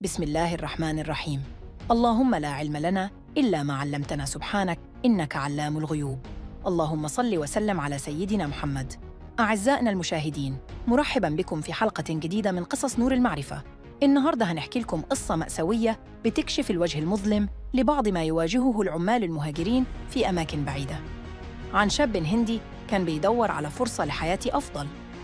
بسم الله الرحمن الرحيم اللهم لا علم لنا إلا ما علمتنا سبحانك إنك علام الغيوب اللهم صل وسلم على سيدنا محمد أعزائنا المشاهدين مرحبا بكم في حلقة جديدة من قصص نور المعرفة النهاردة هنحكي لكم قصة مأساوية بتكشف الوجه المظلم لبعض ما يواجهه العمال المهاجرين في أماكن بعيدة عن شاب هندي كان بيدور على فرصة لحياة أفضل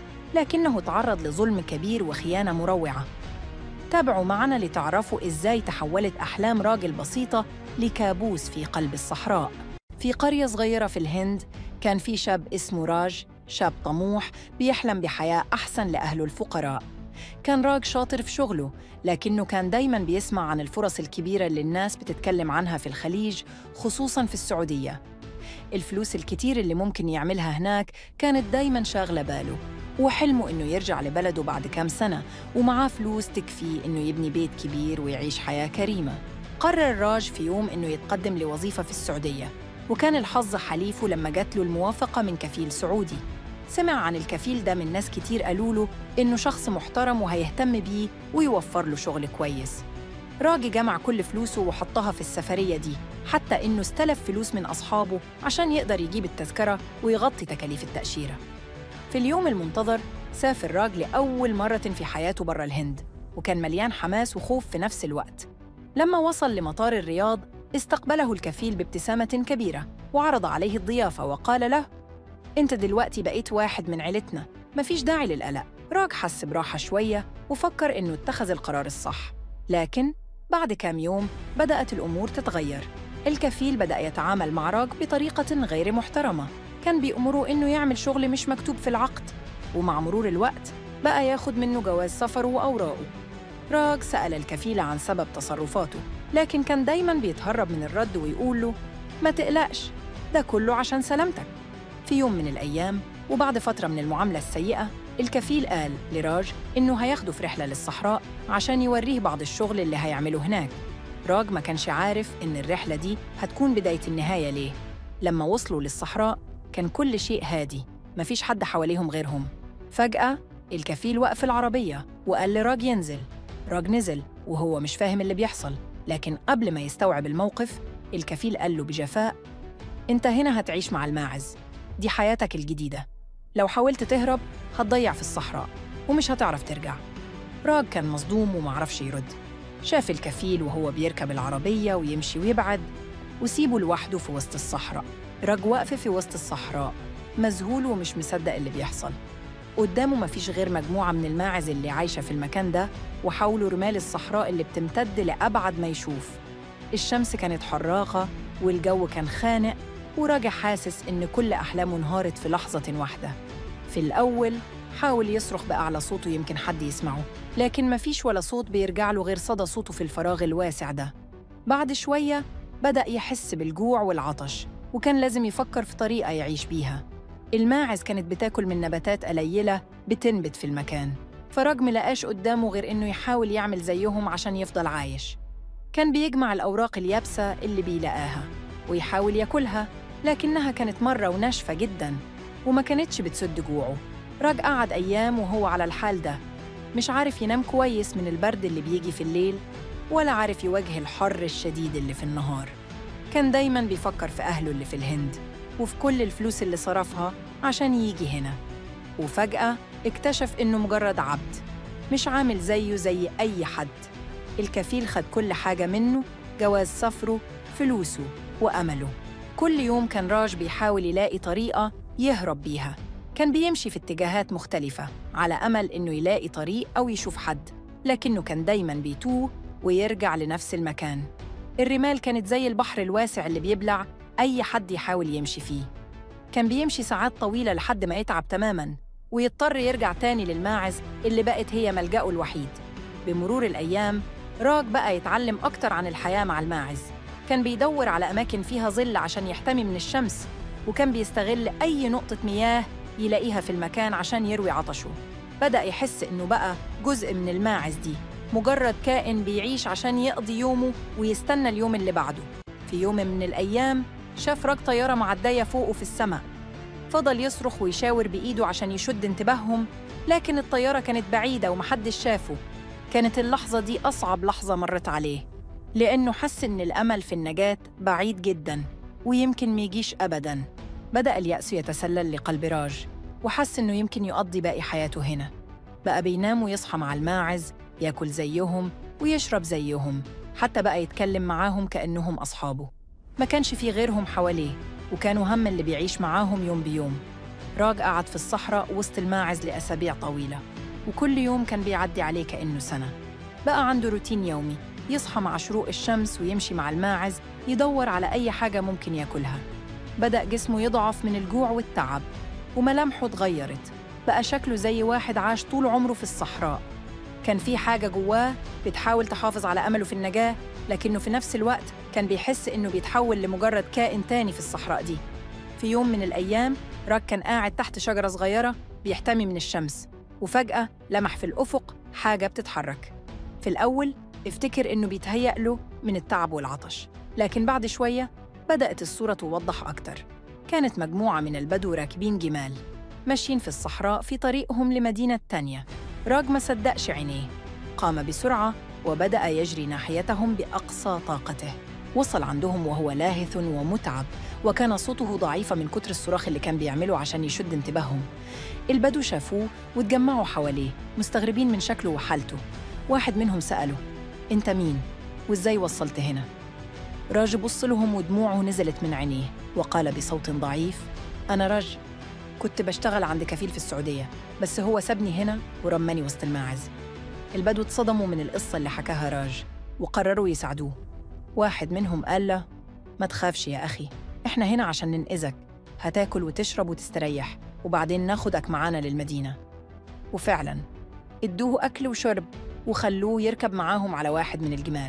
لكنه تعرض لظلم كبير وخيانة مروعة تابعوا معنا لتعرفوا إزاي تحولت أحلام راجل بسيطة لكابوس في قلب الصحراء في قرية صغيرة في الهند كان في شاب اسمه راج شاب طموح بيحلم بحياة أحسن لأهله الفقراء كان راج شاطر في شغله لكنه كان دايماً بيسمع عن الفرص الكبيرة اللي الناس بتتكلم عنها في الخليج خصوصاً في السعودية الفلوس الكتير اللي ممكن يعملها هناك كانت دايماً شاغلة باله وحلمه إنه يرجع لبلده بعد كام سنة ومعاه فلوس تكفيه إنه يبني بيت كبير ويعيش حياة كريمة قرر راج في يوم إنه يتقدم لوظيفة في السعودية وكان الحظ حليفه لما جات له الموافقة من كفيل سعودي سمع عن الكفيل ده من ناس كتير قالوا له إنه شخص محترم وهيهتم بيه ويوفر له شغل كويس راجي جمع كل فلوسه وحطها في السفرية دي حتى إنه استلف فلوس من أصحابه عشان يقدر يجيب التذكرة ويغطي تكاليف التأشيرة في اليوم المنتظر سافر راج لأول مرة في حياته برا الهند وكان مليان حماس وخوف في نفس الوقت لما وصل لمطار الرياض استقبله الكفيل بابتسامة كبيرة وعرض عليه الضيافة وقال له أنت دلوقتي بقيت واحد من عيلتنا مفيش داعي للقلق راج حس براحة شوية وفكر إنه اتخذ القرار الصح لكن بعد كام يوم بدأت الأمور تتغير الكفيل بدأ يتعامل مع راج بطريقة غير محترمة كان بيأمره إنه يعمل شغل مش مكتوب في العقد ومع مرور الوقت بقى ياخد منه جواز سفره وأوراقه راج سأل الكفيل عن سبب تصرفاته لكن كان دايماً بيتهرب من الرد ويقول له ما تقلقش ده كله عشان سلامتك في يوم من الأيام وبعد فترة من المعاملة السيئة الكفيل قال لراج إنه هياخده في رحلة للصحراء عشان يوريه بعض الشغل اللي هيعمله هناك راج ما كانش عارف إن الرحلة دي هتكون بداية النهاية ليه لما وصلوا للصحراء كان كل شيء هادي مفيش حد حواليهم غيرهم فجأة الكفيل وقف العربية وقال لراج ينزل راج نزل وهو مش فاهم اللي بيحصل لكن قبل ما يستوعب الموقف الكفيل قال له بجفاء انت هنا هتعيش مع الماعز دي حياتك الجديدة لو حاولت تهرب هتضيع في الصحراء ومش هتعرف ترجع راج كان مصدوم ومعرفش يرد شاف الكفيل وهو بيركب العربية ويمشي ويبعد وسيبه لوحده في وسط الصحراء راج واقف في وسط الصحراء مذهول ومش مصدق اللي بيحصل قدامه مفيش غير مجموعة من الماعز اللي عايشة في المكان ده وحاولوا رمال الصحراء اللي بتمتد لأبعد ما يشوف الشمس كانت حراقة والجو كان خانق وراجع حاسس إن كل أحلامه انهارت في لحظة واحدة في الأول حاول يصرخ بأعلى صوته يمكن حد يسمعه لكن مفيش ولا صوت بيرجع له غير صدى صوته في الفراغ الواسع ده بعد شوية بدأ يحس بالجوع والعطش وكان لازم يفكر في طريقة يعيش بيها الماعز كانت بتاكل من نباتات قليلة بتنبت في المكان فراج ملقاش قدامه غير إنه يحاول يعمل زيهم عشان يفضل عايش كان بيجمع الأوراق اليابسة اللي بيلاقاها ويحاول ياكلها لكنها كانت مرة وناشفة جداً وما كانتش بتسد جوعه راج قعد أيام وهو على الحال ده مش عارف ينام كويس من البرد اللي بيجي في الليل ولا عارف يواجه الحر الشديد اللي في النهار كان دايماً بيفكر في أهله اللي في الهند وفي كل الفلوس اللي صرفها عشان يجي هنا وفجأة اكتشف إنه مجرد عبد مش عامل زيه زي أي حد الكفيل خد كل حاجة منه جواز سفره فلوسه وأمله كل يوم كان راج بيحاول يلاقي طريقة يهرب بيها كان بيمشي في اتجاهات مختلفة على أمل إنه يلاقي طريق أو يشوف حد لكنه كان دايماً بيتوه ويرجع لنفس المكان الرمال كانت زي البحر الواسع اللي بيبلع أي حد يحاول يمشي فيه كان بيمشي ساعات طويلة لحد ما يتعب تماماً ويضطر يرجع تاني للماعز اللي بقت هي ملجأه الوحيد بمرور الأيام راج بقى يتعلم أكتر عن الحياة مع الماعز كان بيدور على أماكن فيها ظل عشان يحتمي من الشمس وكان بيستغل أي نقطة مياه يلاقيها في المكان عشان يروي عطشه بدأ يحس إنه بقى جزء من الماعز دي مجرد كائن بيعيش عشان يقضي يومه ويستنى اليوم اللي بعده في يوم من الأيام شاف راج طيارة معدية فوقه في السماء فضل يصرخ ويشاور بإيده عشان يشد انتباههم لكن الطيارة كانت بعيدة ومحدش شافه كانت اللحظة دي أصعب لحظة مرت عليه لأنه حس إن الأمل في النجاة بعيد جداً ويمكن ميجيش أبداً بدأ اليأس يتسلل لقلب راج وحس إنه يمكن يقضي باقي حياته هنا بقى بينام ويصحى مع الماعز ياكل زيهم ويشرب زيهم حتى بقى يتكلم معاهم كأنهم أصحابه ما كانش في غيرهم حواليه وكانوا هم اللي بيعيش معاهم يوم بيوم راج قعد في الصحراء وسط الماعز لأسابيع طويلة وكل يوم كان بيعدي عليه كأنه سنة بقى عنده روتين يومي يصحى مع شروق الشمس ويمشي مع الماعز يدور على أي حاجة ممكن ياكلها بدأ جسمه يضعف من الجوع والتعب وملامحه اتغيرت بقى شكله زي واحد عاش طول عمره في الصحراء كان في حاجة جواه بتحاول تحافظ على أمله في النجاة لكنه في نفس الوقت كان بيحس إنه بيتحول لمجرد كائن تاني في الصحراء دي في يوم من الأيام راك كان قاعد تحت شجرة صغيرة بيحتمي من الشمس وفجأة لمح في الأفق حاجة بتتحرك في الأول افتكر إنه بيتهيأ له من التعب والعطش لكن بعد شوية بدأت الصورة توضح أكتر كانت مجموعة من البدو راكبين جمال ماشيين في الصحراء في طريقهم لمدينة تانية راج ما صدقش عينيه قام بسرعة وبدأ يجري ناحيتهم بأقصى طاقته وصل عندهم وهو لاهث ومتعب وكان صوته ضعيفة من كتر الصراخ اللي كان بيعمله عشان يشد انتباههم البدو شافوه واتجمعوا حواليه مستغربين من شكله وحالته واحد منهم سأله أنت مين؟ وإزاي وصلت هنا؟ راج بص لهم ودموعه نزلت من عينيه وقال بصوت ضعيف أنا راج كنت بشتغل عند كفيل في السعودية بس هو سابني هنا ورماني وسط الماعز البدو اتصدموا من القصة اللي حكاها راج وقرروا يساعدوه واحد منهم قال له ما تخافش يا أخي إحنا هنا عشان ننقذك هتاكل وتشرب وتستريح وبعدين ناخدك معانا للمدينة وفعلا ادوه أكل وشرب وخلوه يركب معاهم على واحد من الجمال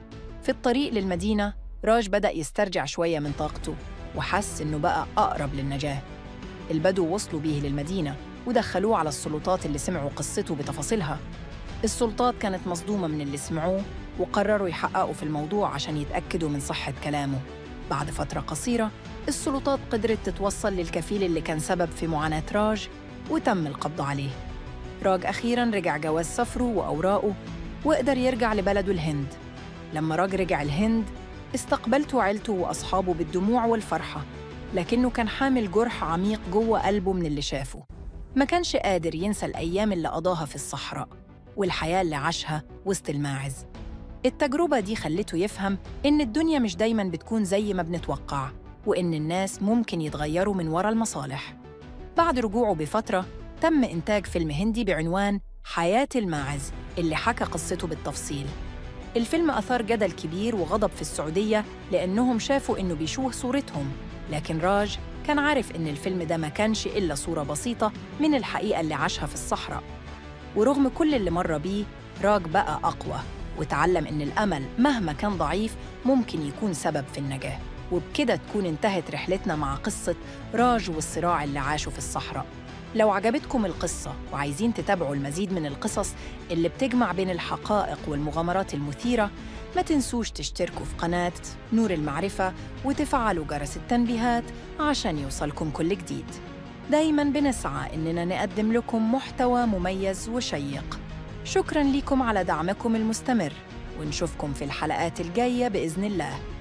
في الطريق للمدينة راج بدأ يسترجع شوية من طاقته وحس إنه بقى أقرب للنجاة البدو وصلوا بيه للمدينة ودخلوه على السلطات اللي سمعوا قصته بتفاصيلها السلطات كانت مصدومة من اللي سمعوه وقرروا يحققوا في الموضوع عشان يتأكدوا من صحة كلامه بعد فترة قصيرة السلطات قدرت تتوصل للكفيل اللي كان سبب في معاناة راج وتم القبض عليه راج أخيراً رجع جواز سفره وأوراقه وقدر يرجع لبلده الهند لما راج رجع الهند استقبلته عيلته وأصحابه بالدموع والفرحة لكنه كان حامل جرح عميق جوه قلبه من اللي شافه ما كانش قادر ينسى الأيام اللي قضاها في الصحراء والحياة اللي عاشها وسط الماعز التجربة دي خلته يفهم إن الدنيا مش دايماً بتكون زي ما بنتوقع وإن الناس ممكن يتغيروا من ورا المصالح بعد رجوعه بفترة تم إنتاج فيلم هندي بعنوان حياة الماعز اللي حكى قصته بالتفصيل الفيلم أثار جدل كبير وغضب في السعودية لأنهم شافوا إنه بيشوه صورتهم لكن راج كان عارف إن الفيلم ده ما كانش إلا صورة بسيطة من الحقيقة اللي عاشها في الصحراء ورغم كل اللي مر بيه راج بقى أقوى وتعلم إن الأمل مهما كان ضعيف ممكن يكون سبب في النجاة وبكده تكون انتهت رحلتنا مع قصة راج والصراع اللي عاشه في الصحراء لو عجبتكم القصة وعايزين تتابعوا المزيد من القصص اللي بتجمع بين الحقائق والمغامرات المثيرة ما تنسوش تشتركوا في قناة نور المعرفة وتفعلوا جرس التنبيهات عشان يوصلكم كل جديد دايما بنسعى إننا نقدم لكم محتوى مميز وشيق شكرا لكم على دعمكم المستمر ونشوفكم في الحلقات الجاية بإذن الله